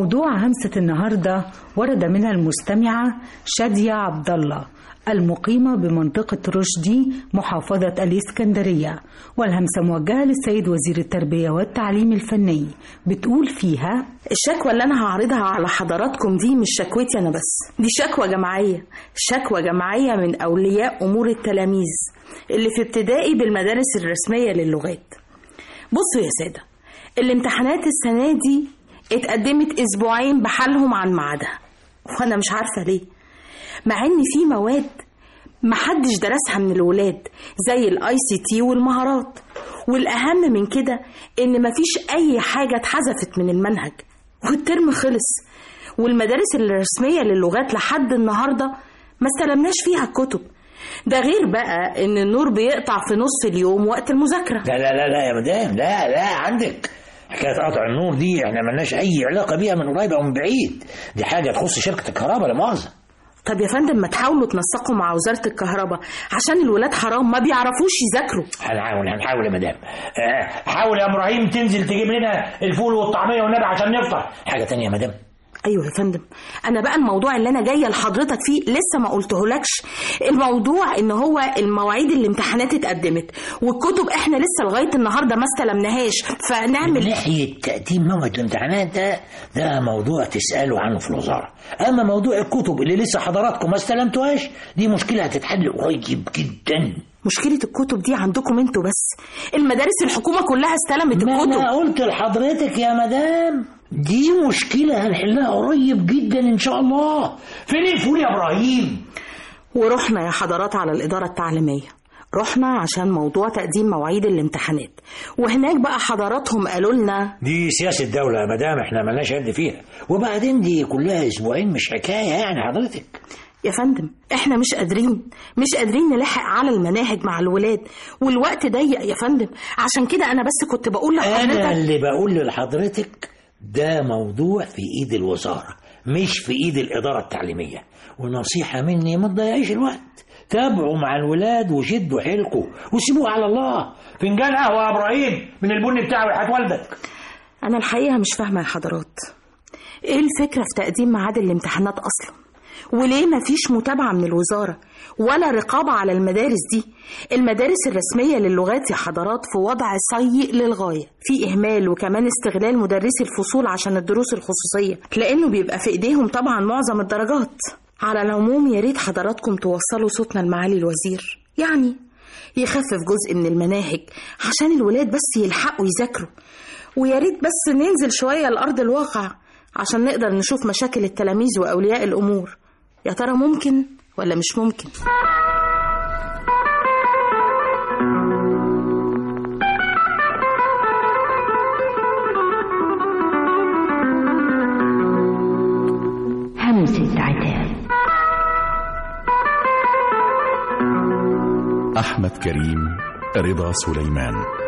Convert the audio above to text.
موضوع همسة النهاردة ورد منها المستمعة شادية عبد الله المقيمة بمنطقة رشدي محافظة الإسكندرية والهمسة موجهة للسيد وزير التربية والتعليم الفني بتقول فيها الشكوى اللي انا هعرضها على حضراتكم دي مش شكوتي انا بس دي شكوى جماعيه شكوى جماعيه من اولياء امور التلاميذ اللي في ابتدائي بالمدارس الرسميه للغات بصوا يا ساده الامتحانات السنه دي اتقدمت اسبوعين بحالهم عن ميعادها وانا مش عارفه ليه مع ان في مواد محدش درسها من الولاد زي الاي سي تي والمهارات والاهم من كده ان مفيش اي حاجه اتحذفت من المنهج والترم خلص والمدارس الرسميه للغات لحد النهارده ما استلمناش فيها الكتب ده غير بقى ان النور بيقطع في نص اليوم وقت المذاكره لا لا لا لا يا مدام لا لا عندك حكايه قطع النور دي احنا ملناش اي علاقه بيها من قريب او من بعيد دي حاجه تخص شركه الكهرباء لا مؤاخذه طب يا فندم ما تحاولوا تنسقوا مع وزاره الكهرباء عشان الولاد حرام ما بيعرفوش يذاكروا هنحاول هنحاول يا مدام آه، حاول يا ابراهيم تنزل تجيب لنا الفول والطعميه والنبي عشان نفطر حاجه تانية يا مدام ايوه يا فندم انا بقى الموضوع اللي انا جايه لحضرتك فيه لسه ما قلتهولكش الموضوع ان هو المواعيد الامتحانات اتقدمت والكتب احنا لسه لغايه النهارده ما استلمناهاش من فنعمل ناحيه تقديم موعد الامتحانات ده ده موضوع تسالوا عنه في الوزاره اما موضوع الكتب اللي لسه حضراتكم ما استلمتوهاش دي مشكله هتتحل قريب جدا مشكله الكتب دي عندكم انتوا بس المدارس الحكومه كلها استلمت ما الكتب انا قلت لحضرتك يا مدام دي مشكله هنحلها قريب جدا ان شاء الله فين الفول يا ابراهيم ورحنا يا حضرات على الإدارة التعليمية رحنا عشان موضوع تقديم مواعيد الامتحانات وهناك بقى حضراتهم قالوا لنا دي سياسة دولة يا مدام احنا ملناش يد فيها وبعدين دي كلها اسبوعين مش حكاية يعني حضرتك يا فندم احنا مش قادرين مش قادرين نلحق على المناهج مع الولاد والوقت ضيق يا فندم عشان كده انا بس كنت بقول انا لحضرتك اللي بقول لحضرتك ده موضوع في ايد الوزارة مش في ايد الإدارة التعليمية ونصيحة مني ما تضيعيش الوقت تابعوا مع الولاد وشدوا حيلكم وسيبوه على الله فنجان قهوة يا ابراهيم من البن بتاعي وحياة والدك انا الحقيقة مش فاهمة يا حضرات ايه الفكرة في تقديم ميعاد الامتحانات اصلا وليه مفيش متابعة من الوزارة ولا رقابة على المدارس دي المدارس الرسمية للغات يا حضرات في وضع سيء للغاية في إهمال وكمان استغلال مدرسي الفصول عشان الدروس الخصوصية لأنه بيبقى في إيديهم طبعا معظم الدرجات على العموم يا ريت حضراتكم توصلوا صوتنا لمعالي الوزير يعني يخفف جزء من المناهج عشان الولاد بس يلحقوا يذاكروا ويا ريت بس ننزل شوية لأرض الواقع عشان نقدر نشوف مشاكل التلاميذ وأولياء الأمور يا ترى ممكن ولا مش ممكن همسة عتاب أحمد كريم رضا سليمان